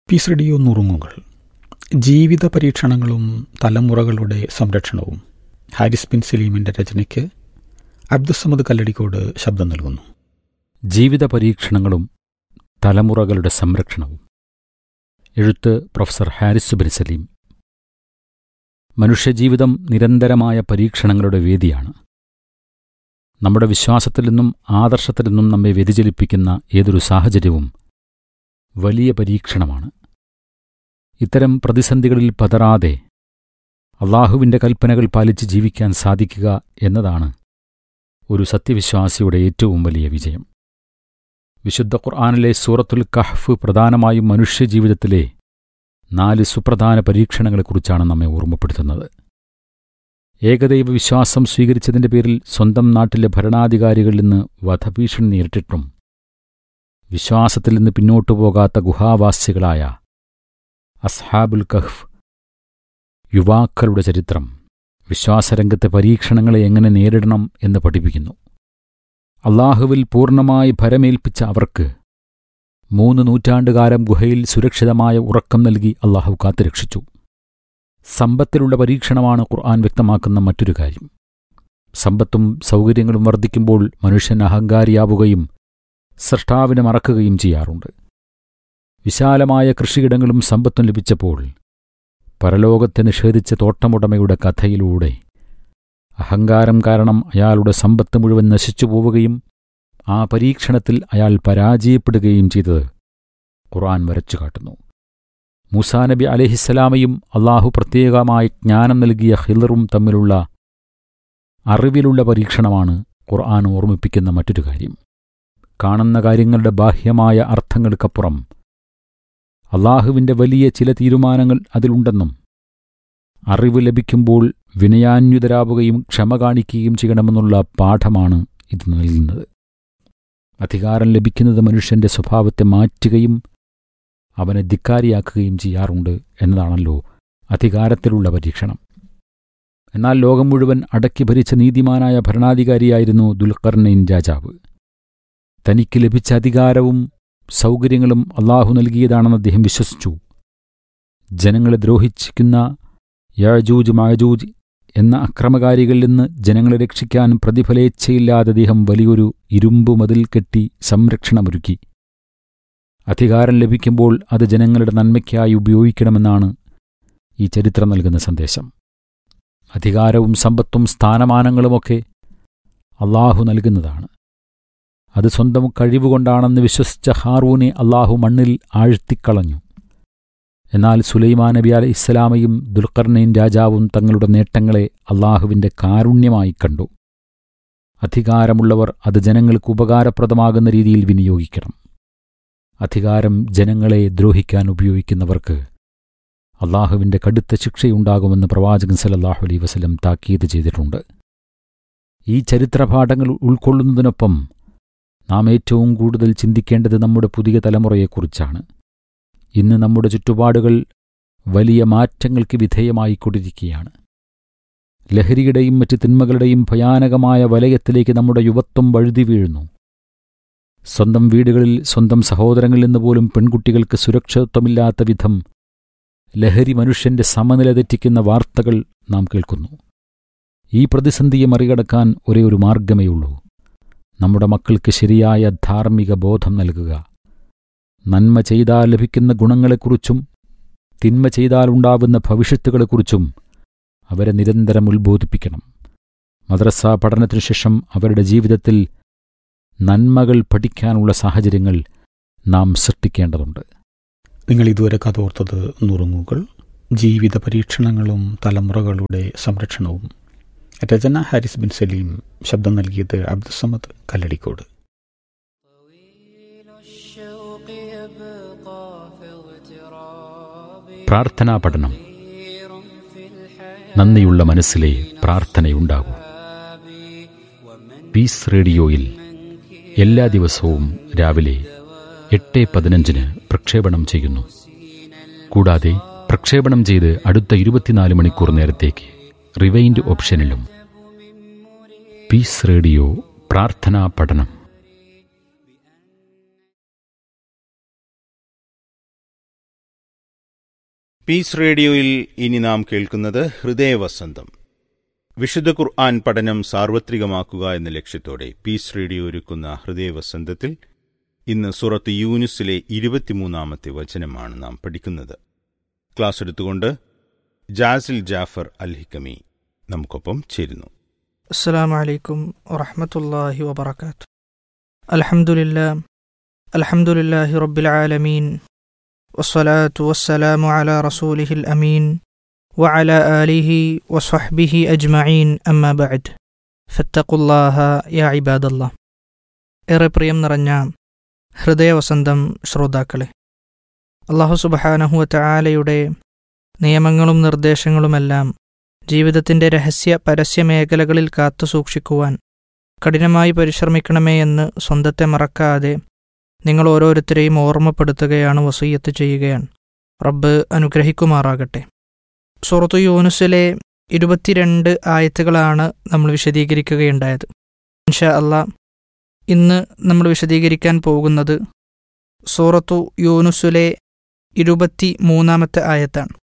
piece radio നുറുങ്ങുകൾ ജീവിത പരീക്ഷണങ്ങളും തലമുറകളുടെ സംരക്ഷണവും ഹാരിസ് ബിൻ സലീമിൻ്റെ രചനയ്ക്ക് അബ്ദുസമദ് കല്ലടിക്കോട് ശബ്ദം നൽകുന്നു ജീവിത പരീക്ഷണങ്ങളും തലമുറകളുടെ സംരക്ഷണവും എഴുത്ത് പ്രൊഫസർ ഹാരിസ് ബിൻ സലീം മനുഷ്യജീവിതം നിരന്തരമായ പരീക്ഷണങ്ങളുടെ വേദിയാണ് നമ്മുടെ വിശ്വാസത്തിൽ നിന്നും ആദർശത്തിൽ നിന്നും നമ്മെ വ്യതിചലിപ്പിക്കുന്ന ഏതൊരു സാഹചര്യവും വലിയ പരീക്ഷണമാണ് ഇത്തരം പ്രതിസന്ധികളിൽ പതറാതെ അള്ളാഹുവിൻ്റെ കൽപ്പനകൾ പാലിച്ച് ജീവിക്കാൻ സാധിക്കുക എന്നതാണ് ഒരു സത്യവിശ്വാസിയുടെ ഏറ്റവും വലിയ വിജയം വിശുദ്ധ ഖുർആാനിലെ സൂറത്തുൽ കഹ്ഫ് പ്രധാനമായും മനുഷ്യജീവിതത്തിലെ നാല് സുപ്രധാന പരീക്ഷണങ്ങളെക്കുറിച്ചാണ് നമ്മെ ഓർമ്മപ്പെടുത്തുന്നത് ഏകദൈവ വിശ്വാസം സ്വീകരിച്ചതിന്റെ പേരിൽ സ്വന്തം നാട്ടിലെ ഭരണാധികാരികളിൽ നിന്ന് വധഭീഷണി നേരിട്ടിട്ടും വിശ്വാസത്തിൽ നിന്ന് പിന്നോട്ടു പോകാത്ത ഗുഹാവാസികളായ അസ്ഹാബുൽ കഹ്ഫ് യുവാക്കളുടെ ചരിത്രം വിശ്വാസരംഗത്തെ പരീക്ഷണങ്ങളെ എങ്ങനെ നേരിടണം എന്ന് പഠിപ്പിക്കുന്നു അള്ളാഹുവിൽ പൂർണ്ണമായി ഭരമേൽപ്പിച്ച അവർക്ക് മൂന്ന് നൂറ്റാണ്ടുകാലം ഗുഹയിൽ സുരക്ഷിതമായ ഉറക്കം നൽകി അള്ളാഹു കാത്തുരക്ഷിച്ചു സമ്പത്തിലുള്ള പരീക്ഷണമാണ് ഖുർആൻ വ്യക്തമാക്കുന്ന മറ്റൊരു കാര്യം സമ്പത്തും സൗകര്യങ്ങളും വർദ്ധിക്കുമ്പോൾ മനുഷ്യൻ അഹങ്കാരിയാവുകയും സൃഷ്ടാവിനെ മറക്കുകയും ചെയ്യാറുണ്ട് വിശാലമായ കൃഷിയിടങ്ങളും സമ്പത്തും ലഭിച്ചപ്പോൾ പരലോകത്തെ നിഷേധിച്ച തോട്ടമുടമയുടെ കഥയിലൂടെ അഹങ്കാരം കാരണം അയാളുടെ സമ്പത്ത് മുഴുവൻ നശിച്ചു പോവുകയും ആ പരീക്ഷണത്തിൽ അയാൾ പരാജയപ്പെടുകയും ചെയ്തത് ഖുർആൻ വരച്ചു കാട്ടുന്നു മൂസാ നബി അലഹിസ്സലാമയും അള്ളാഹു പ്രത്യേകമായ ജ്ഞാനം നൽകിയ ഹിലറും തമ്മിലുള്ള അറിവിലുള്ള പരീക്ഷണമാണ് ഖുർആൻ ഓർമ്മിപ്പിക്കുന്ന മറ്റൊരു കാര്യം കാണുന്ന കാര്യങ്ങളുടെ ബാഹ്യമായ അർത്ഥങ്ങൾക്കപ്പുറം അള്ളാഹുവിൻ്റെ വലിയ ചില തീരുമാനങ്ങൾ അതിലുണ്ടെന്നും അറിവ് ലഭിക്കുമ്പോൾ വിനയാന്യുതരാവുകയും ക്ഷമ കാണിക്കുകയും ചെയ്യണമെന്നുള്ള പാഠമാണ് ഇത് നൽകുന്നത് അധികാരം ലഭിക്കുന്നത് മനുഷ്യന്റെ സ്വഭാവത്തെ മാറ്റുകയും അവനെ ധിക്കാരിയാക്കുകയും ചെയ്യാറുണ്ട് എന്നതാണല്ലോ അധികാരത്തിലുള്ള പരീക്ഷണം എന്നാൽ ലോകം മുഴുവൻ അടക്കി ഭരിച്ച നീതിമാനായ ഭരണാധികാരിയായിരുന്നു ദുൽഖർനൈൻ രാജാവ് തനിക്ക് ലഭിച്ച അധികാരവും സൗകര്യങ്ങളും അള്ളാഹു നൽകിയതാണെന്ന് അദ്ദേഹം വിശ്വസിച്ചു ജനങ്ങളെ ദ്രോഹിച്ചിരിക്കുന്ന യാജൂജ് മാജൂജ് എന്ന അക്രമകാരികളിൽ നിന്ന് ജനങ്ങളെ രക്ഷിക്കാൻ പ്രതിഫലേച്ഛയില്ലാതെ അദ്ദേഹം വലിയൊരു ഇരുമ്പ് മതിൽ കെട്ടി സംരക്ഷണമൊരുക്കി അധികാരം ലഭിക്കുമ്പോൾ അത് ജനങ്ങളുടെ നന്മയ്ക്കായി ഉപയോഗിക്കണമെന്നാണ് ഈ ചരിത്രം നൽകുന്ന സന്ദേശം അധികാരവും സമ്പത്തും സ്ഥാനമാനങ്ങളുമൊക്കെ അള്ളാഹു നൽകുന്നതാണ് അത് സ്വന്തം കഴിവുകൊണ്ടാണെന്ന് വിശ്വസിച്ച ഹാറൂനെ അള്ളാഹു മണ്ണിൽ ആഴ്ത്തിക്കളഞ്ഞു എന്നാൽ സുലൈമാൻ നബി അലി ഇസ്ലാമയും ദുൽഖർനൈൻ രാജാവും തങ്ങളുടെ നേട്ടങ്ങളെ അള്ളാഹുവിൻ്റെ കാരുണ്യമായി കണ്ടു അധികാരമുള്ളവർ അത് ജനങ്ങൾക്ക് ഉപകാരപ്രദമാകുന്ന രീതിയിൽ വിനിയോഗിക്കണം അധികാരം ജനങ്ങളെ ദ്രോഹിക്കാൻ ഉപയോഗിക്കുന്നവർക്ക് അള്ളാഹുവിൻ്റെ കടുത്ത ശിക്ഷയുണ്ടാകുമെന്ന് പ്രവാചകൻ സലല്ലാഹു അലൈ വസലം താക്കീത് ചെയ്തിട്ടുണ്ട് ഈ ചരിത്രപാഠങ്ങൾ ഉൾക്കൊള്ളുന്നതിനൊപ്പം നാം ഏറ്റവും കൂടുതൽ ചിന്തിക്കേണ്ടത് നമ്മുടെ പുതിയ തലമുറയെക്കുറിച്ചാണ് ഇന്ന് നമ്മുടെ ചുറ്റുപാടുകൾ വലിയ മാറ്റങ്ങൾക്ക് വിധേയമായിക്കൊണ്ടിരിക്കുകയാണ് ലഹരിയുടെയും മറ്റ് തിന്മകളുടെയും ഭയാനകമായ വലയത്തിലേക്ക് നമ്മുടെ യുവത്വം വഴുതി വീഴുന്നു സ്വന്തം വീടുകളിൽ സ്വന്തം സഹോദരങ്ങളിൽ നിന്ന് പോലും പെൺകുട്ടികൾക്ക് സുരക്ഷിതത്വമില്ലാത്ത വിധം ലഹരി മനുഷ്യന്റെ സമനില തെറ്റിക്കുന്ന വാർത്തകൾ നാം കേൾക്കുന്നു ഈ പ്രതിസന്ധിയെ മറികടക്കാൻ ഒരേ ഒരു മാർഗമേയുള്ളൂ നമ്മുടെ മക്കൾക്ക് ശരിയായ ധാർമ്മിക ബോധം നൽകുക നന്മ ചെയ്താൽ ലഭിക്കുന്ന ഗുണങ്ങളെക്കുറിച്ചും തിന്മ ചെയ്താൽ ഉണ്ടാവുന്ന ഭവിഷ്യത്തുകളെക്കുറിച്ചും അവരെ നിരന്തരം ഉത്ബോധിപ്പിക്കണം മദ്രസ പഠനത്തിനു ശേഷം അവരുടെ ജീവിതത്തിൽ നന്മകൾ പഠിക്കാനുള്ള സാഹചര്യങ്ങൾ നാം സൃഷ്ടിക്കേണ്ടതുണ്ട് നിങ്ങൾ ഇതുവരെ കഥോർത്തത് നുറുങ്ങുകൾ ജീവിത പരീക്ഷണങ്ങളും തലമുറകളുടെ സംരക്ഷണവും രചന ഹാരിസ് ബിൻ സലീം ശബ്ദം നൽകിയത് അബ്ദുസമദ് കല്ലടിക്കോട് പ്രാർത്ഥനാ പഠനം നന്ദിയുള്ള മനസ്സിലെ പ്രാർത്ഥനയുണ്ടാകൂ പീസ് റേഡിയോയിൽ എല്ലാ ദിവസവും രാവിലെ എട്ട് പതിനഞ്ചിന് പ്രക്ഷേപണം ചെയ്യുന്നു കൂടാതെ പ്രക്ഷേപണം ചെയ്ത് അടുത്ത ഇരുപത്തിനാല് മണിക്കൂർ നേരത്തേക്ക് റിവൈൻഡ് ഓപ്ഷനിലും പീസ് റേഡിയോ പ്രാർത്ഥനാ പഠനം പീസ് റേഡിയോയിൽ ഇനി നാം കേൾക്കുന്നത് ഹൃദയവസന്തം വിശുദ്ധ ഖുർആൻ പഠനം സാർവത്രികമാക്കുക എന്ന ലക്ഷ്യത്തോടെ പീസ് റേഡിയോ ഒരുക്കുന്ന ഹൃദയവസന്തത്തിൽ ഇന്ന് സുറത്ത് യൂനുസിലെ ഇരുപത്തിമൂന്നാമത്തെ വചനമാണ് നാം പഠിക്കുന്നത് ക്ലാസ് എടുത്തുകൊണ്ട് ജാസിൽ ജാഫർ അൽ ഹിക്കമി നമുക്കൊപ്പം ചേരുന്നു السلام عليكم ورحمة الله وبركاته الحمد لله الحمد لله رب العالمين والصلاة والسلام على رسوله الأمين وعلى آله وصحبه أجمعين أما بعد فاتقوا الله يا عباد الله ഏറെ പ്രിയം നിറഞ്ഞ ഹൃദയവസന്തം ശ്രോതാക്കളെ അള്ളാഹു സുബഹാനഹുവ ആലയുടെ നിയമങ്ങളും നിർദ്ദേശങ്ങളുമെല്ലാം ജീവിതത്തിന്റെ രഹസ്യ പരസ്യ മേഖലകളിൽ കാത്തു സൂക്ഷിക്കുവാൻ കഠിനമായി പരിശ്രമിക്കണമേ എന്ന് സ്വന്തത്തെ മറക്കാതെ നിങ്ങൾ ഓരോരുത്തരെയും ഓർമ്മപ്പെടുത്തുകയാണ് വസീയത്ത് ചെയ്യുകയാണ് റബ്ബ് അനുഗ്രഹിക്കുമാറാകട്ടെ സുറത്തു യൂനുസിലെ ഇരുപത്തിരണ്ട് ആയത്തുകളാണ് നമ്മൾ വിശദീകരിക്കുകയുണ്ടായത് ഇൻഷാ അല്ലാ ഇന്ന് നമ്മൾ വിശദീകരിക്കാൻ പോകുന്നത് സൂറത്തു യൂനുസിലെ ഇരുപത്തി മൂന്നാമത്തെ ആയത്താണ്